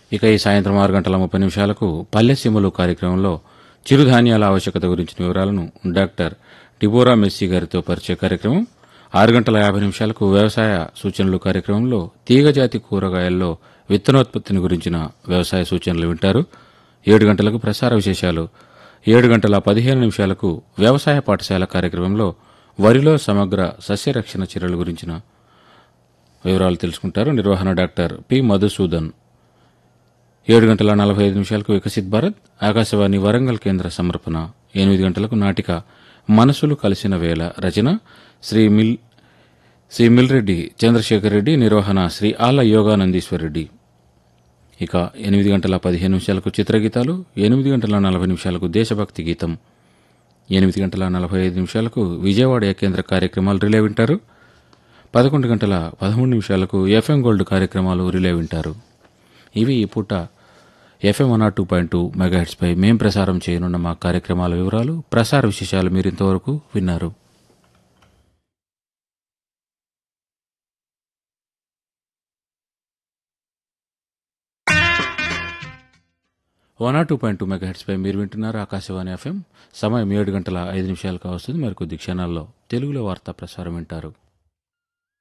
ఇక ఈ సాయంత్రం ఆరు గంటల ముప్పై నిమిషాలకు పల్లె సీమలు కార్యక్రమంలో చిరుధాన్యాల ఆవశ్యకత గురించిన వివరాలను డాక్టర్ డిబోరా మెస్సీ గారితో పరిచయ కార్యక్రమం ఆరు గంటల యాభై నిమిషాలకు వ్యవసాయ సూచనలు కార్యక్రమంలో తీగజాతి కూరగాయల్లో విత్తనోత్పత్తిని గురించిన వ్యవసాయ సూచనలు వింటారు ఏడు గంటలకు ప్రసార విశేషాలు ఏడు గంటల పదిహేను నిమిషాలకు వ్యవసాయ పాఠశాల కార్యక్రమంలో వరిలో సమగ్ర సస్యరక్షణ చర్యల గురించిన వివరాలు తెలుసుకుంటారు నిర్వహణ డాక్టర్ పి మధుసూదన్ ఏడు గంటల నలభై ఐదు నిమిషాలకు వికసిత్ భారత్ ఆకాశవాణి వరంగల్ కేంద్ర సమర్పణ ఎనిమిది గంటలకు నాటిక మనసులు కలిసిన వేళ రచన శ్రీ మిల్ శ్రీ మిల్రెడ్డి చంద్రశేఖర్ రెడ్డి నిర్వహణ శ్రీ ఆల యోగానందీశ్వర్ రెడ్డి ఇక ఎనిమిది గంటల పదిహేను నిమిషాలకు చిత్రగీతాలు ఎనిమిది గంటల నలభై నిమిషాలకు దేశభక్తి గీతం ఎనిమిది గంటల నలభై ఐదు నిమిషాలకు విజయవాడ కేంద్ర కార్యక్రమాలు రిలే వింటారు పదకొండు గంటల పదమూడు నిమిషాలకు ఎఫ్ఎం గోల్డ్ కార్యక్రమాలు రిలే వింటారు ఇవి ఈ పూట FM one two point two మెగాహెట్స్పై మేం ప్రసారం చేయనున్న మా కార్యక్రమాల వివరాలు ప్రసార విశేషాలు మీరు ఇంతవరకు విన్నారు వన్ టూ పాయింట్ టూ మెగాహెట్స్పై మీరు వింటున్నారు ఆకాశవాణి ఎఫ్ఎం సమయం ఏడు గంటల ఐదు నిమిషాలకు వస్తుంది మరికొద్ది క్షణాల్లో తెలుగులో వార్తా ప్రసారం వింటారు